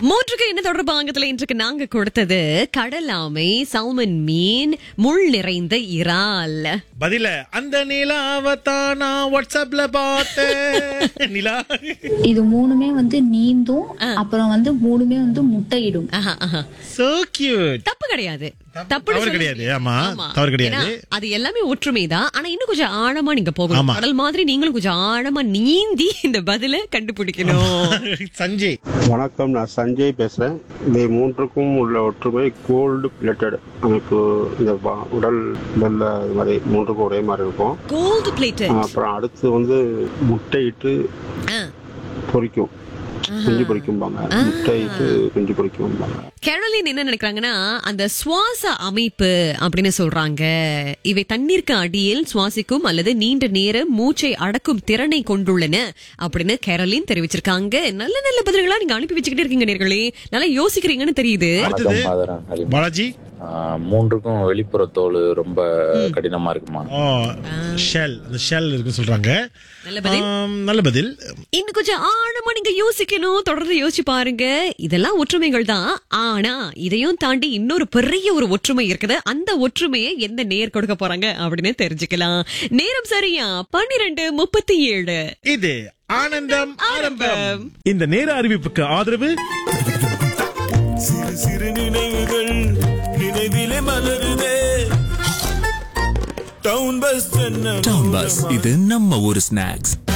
மூன்றுக்கு என்ன தொடர்பாங்கத்துல இன்றைக்கு நாங்க கொடுத்தது கடலாமை சல்மன் மீன் முள் நிறைந்த இறால் பதில அந்த நிலாவத்தான் நான் வாட்ஸ்அப்ல பார்த்தேன் நிலா இது மூணுமே வந்து நீந்தும் அப்புறம் வந்து மூணுமே வந்து முட்டையிடும் ஆஹா, ஆஹா. சோ கியூட் தப்பு கிடையாது தப்பு- தப்புன்னு தவறு சொல்ல கிடையாது, முடியாது. ஆமா, தவறு கிடையாது. ஏன்னா, அது எல்லாமே ஒற்றுமைதான் ஆனா இன்னும் கொஞ்சம் ஆழமா நீங்க போகணும் ஆமா. கடல் மாதிரி நீங்களும் கொஞ்சம் ஆழமா நீந்தி இந்த பதில கண்டுபிடிக்கணும் சஞ்சய் வணக்கம் நான் சஞ்சய் பேசுறேன் இவை மூன்றுக்கும் உள்ள ஒற்றுமை கோல்டு பிளேட்டட் அமைப்பு இந்த வா- உடல் நல்ல இது மாதிரி மூன்றுக்கும் ஒரே மாதிரி இருக்கும் கோல்டு பிளேட் அப்புறம் அடுத்து வந்து முட்டையிட்டு பொரிக்கும் குஞ்சு பொரிக்கும்பாங்க முட்டையிட்டு குஞ்சு பொரிக்கும்பாங்க கேரளின் என்ன நினைக்கிறாங்கன்னா அந்த சுவாச அமைப்பு அப்படின்னு சொல்றாங்க இவை தண்ணீருக்கு அடியில் சுவாசிக்கும் அல்லது நீண்ட நேரம் மூச்சை அடக்கும் திறனை கொண்டுள்ளன அப்படின்னு கேரளின் தெரிவிச்சிருக்காங்க நல்ல நல்ல பதில்களா நீங்க அனுப்பி வச்சுக்கிட்டே இருக்கீங்க நேர்களே நல்லா யோசிக்கிறீங்கன்னு தெரியுது அடுத்தது வணக்கம் மாதரன் ஹரிமா. பாலாஜி ஆஹ் மூன்றுக்கும் வெளிப்புற தோல் ரொம்ப கடினமா இருக்குமா ஓ ஷெல் அந்த ஷெல் இருக்குன்னு சொல்றாங்க நல்ல பதில் ஆம், நல்ல பதில் இன்னும் கொஞ்சம் ஆழமா நீங்க யோசிக்கணும் தொடர்ந்து யோசிச்சு பாருங்க இதெல்லாம் ஒற்றுமைகள் தான் ஆனா இதையும் தாண்டி இன்னொரு பெரிய ஒரு ஒற்றுமை இருக்குது அந்த ஒற்றுமையை எந்த நேர் கொடுக்க போறாங்க அப்படின்னு தெரிஞ்சுக்கலாம் நேரம் சரியா பன்னிரெண்டு முப்பத்தி ஏழு இது ஆனந்தம் ஆரம்பம் இந்த நேர அறிவிப்புக்கு ஆதரவு சிறு சிறு நினைவுகள் நினைவிலே மலருதே டவுன் பஸ் டவுன் பஸ் இது நம்ம ஊரு ஸ்நாக்ஸ்